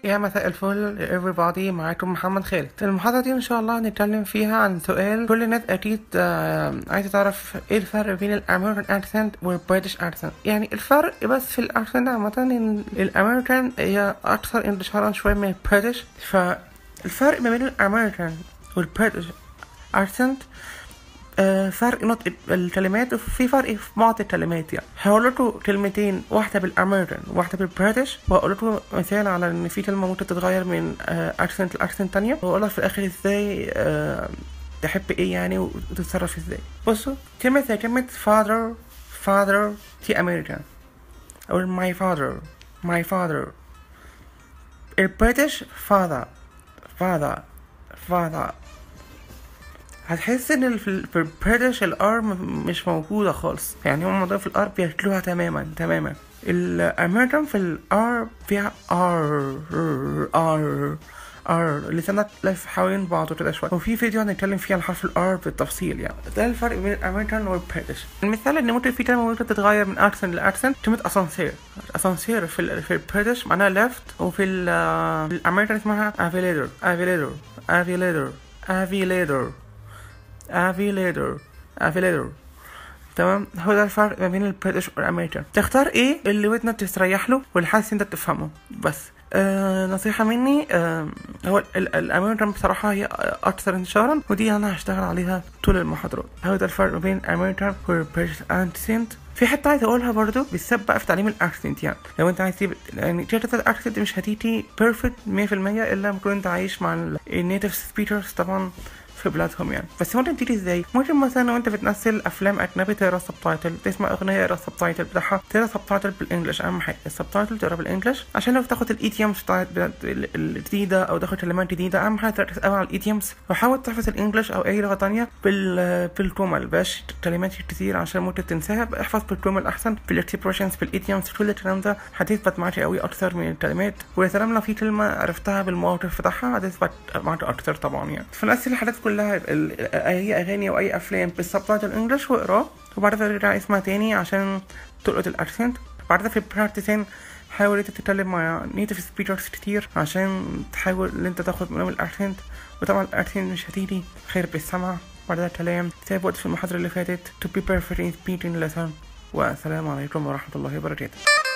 يا مساء الفل everybody معاكم محمد خالد المحاضرة دي ان شاء الله هنتكلم فيها عن سؤال كل الناس اكيد آه، عايزة تعرف ايه الفرق بين الامريكان اكسنت والبريتش اكسنت يعني الفرق بس في الاكسنت عامة ان الامريكان هي اكثر انتشارا شوية من البريتش فالفرق ما بين الامريكان والبريتش اكسنت آه، فرق نطق الكلمات وفي فرق في بعض الكلمات يعني هقول لكم كلمتين واحدة بالامريكان وواحدة بالبريتش وهقول لكم مثال على ان في كلمة ممكن تتغير من اكسنت لاكسنت تانية واقول لك في الاخر ازاي آه، تحب ايه يعني وتتصرف ازاي بصوا كلمة زي كلمة father father دي امريكان او my father my father البريتش father father father هتحس ان ال- في البريتش الار م- مش موجودة خالص يعني هم موضوع في الار بياكلوها تماما تماما الامريكان في الار فيها ار ار ار لسانك لف حوالين بعضه كده شويه وفي فيديو هنتكلم فيه عن حرف الار بالتفصيل يعني ده الفرق بين الامريكان والبريتش المثال ان ممكن في كلمه ممكن تتغير من اكسنت لاكسنت كلمه اسانسير اسانسير في ال في البريتش معناها ليفت وفي ال في الامريكان اسمها افيليتور افيليتور افيليتور افيليتور افيليتور افيليتور تمام هو ده الفرق ما بين البريتش والامريكان تختار ايه اللي ودنك تستريح له واللي حاسس انت تفهمه بس آه نصيحة مني آه هو ال- ال- الامريكان بصراحة هي اكثر انتشارا ودي انا هشتغل عليها طول المحاضرات هو ده الفرق ما بين الامريكان والبريتش اكسنت في حتة عايز اقولها برضو بالذات بقى في تعليم الاكسنت يعني لو انت عايز تجيب يعني كده الاكسنت مش هتيجي بيرفكت 100% الا لما تكون انت عايش مع النيتيف سبيكرز طبعا في بلادهم يعني بس ممكن تيجي ازاي ممكن مثلا وانت بتنزل افلام اجنبي تقرا سبتايتل تسمع اغنيه تقرا السبتايتل بتاعها تقرا سبتايتل بالانجلش اهم حاجه السبتايتل تقرا بالانجلش عشان لو تاخد الايديومز بتاعت بتاعت ال- الجديده او تاخد كلمات جديده اهم حاجه تركز قوي على الايديومز وحاول تحفظ الانجلش او اي لغه تانية بال بالجمل باش كلمات كتير عشان ممكن تنساها احفظ بالجمل احسن بالاكسبريشنز بالايديومز كل الكلام ده هتثبت معاك قوي اكتر من الكلمات ويا سلام لو في كلمه عرفتها بالموقف بتاعها هتثبت معاك اكتر طبعا يعني فنفس الحاجات كلها ال- اي اغاني او اي افلام بالسبتايتل انجلش واقراه وبعد كده ارجع اسمع تاني عشان تلقط الاكسنت بعد كده في البراكتسين حاول انت تتكلم مع نيتيف سبيكرز كتير عشان تحاول ان انت تاخد منهم الاكسنت وطبعا الاكسنت مش هتيجي غير بالسمع بعد كده كلام زي ما قلت في المحاضرة اللي فاتت to be perfect in speaking lesson والسلام عليكم ورحمة الله وبركاته